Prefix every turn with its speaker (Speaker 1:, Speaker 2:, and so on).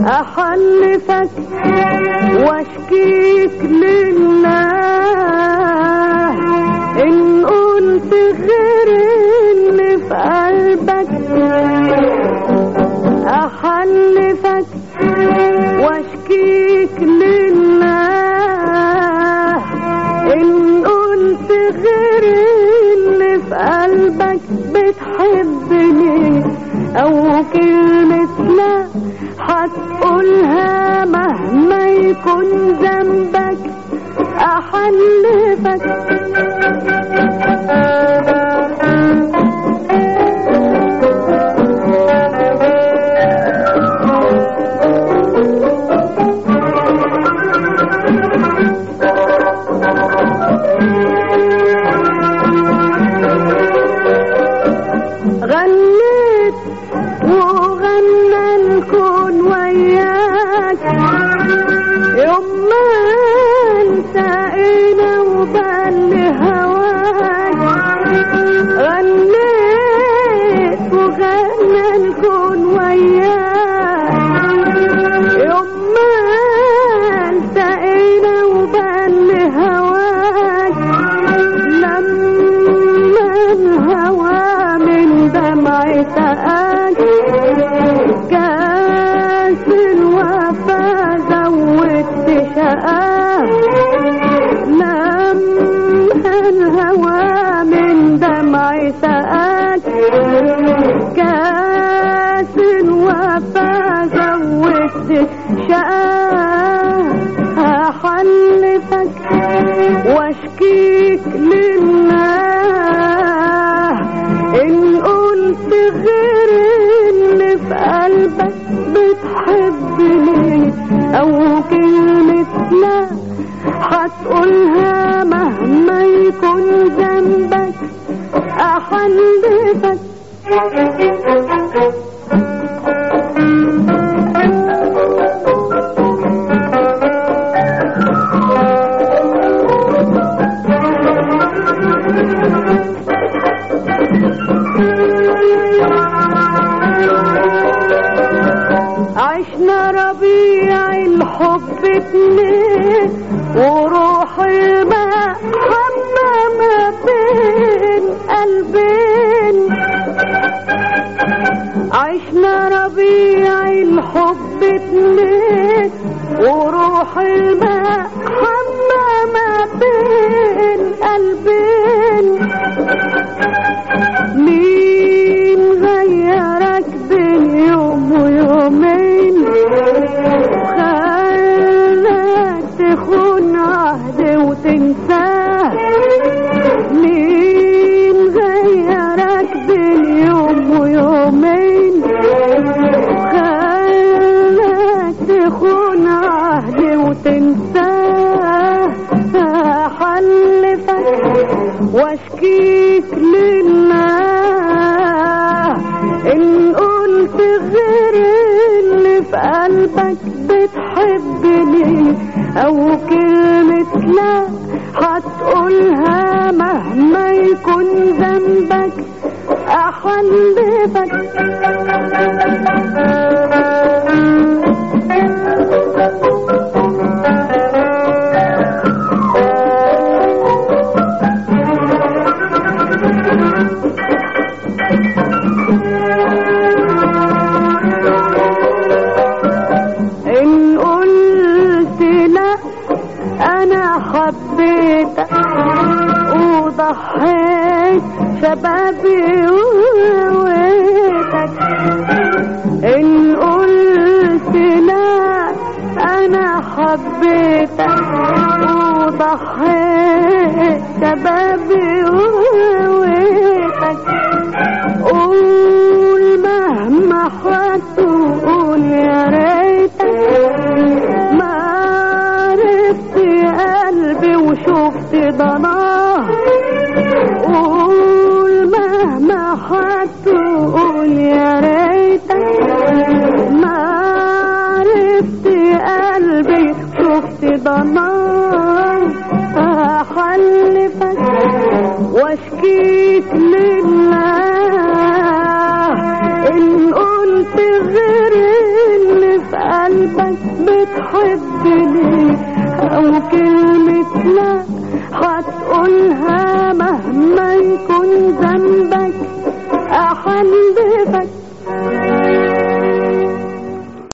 Speaker 1: احلفك واشكيك لله ان قلت غير اللي في قلبك احلفك واشكيك لله ان قلت غير اللي في قلبك بتحبني او كلمة لا هتقولها مهما يكون ذنبك احلفك غنيت وغنى الكون وياك يوم ما التقينا وبل هواك غنيت وغنى الكون وياك يوم ما التقينا وبل هواك لما الهوى من دمعتك كاس الوفا زودت شقاه لما الهوى من دمعتك كاس الوفا زودت شقاه هحلفك واشكيك لله ان قلت غير اللي في قلبك بتحبني او كلمة لا هتقولها مهما يكون ذنبك احلفك عشنا ربيع الحب اتنين وروح الماء حمى ما بين قلبين عشنا ربيع الحب اتنين وروح الماء حمى ما بين قلبين مين غيرك بين يوم ويومين خلاك تخون عهد وتنساه مين غيرك بين يوم ويومين خلاك تخون عهد وتنساه حلفك واشكيك لله ان قلت غير اللي في قلبك بتحبني او كلمة لا هتقولها مهما يكون ذنبك احلفك ان قلت لا انا حبيتك وضحيت شبابي وهويتك ان قلت لا انا حبيتك وضحيت شبابي وهويتك قول مهما هتقول يا ريتك ما عرفت قلبي وشفت ضناه قول مهما هتقول يا ريتك ما عرفت قلبي شفت ضناه احلفك واشكيك لله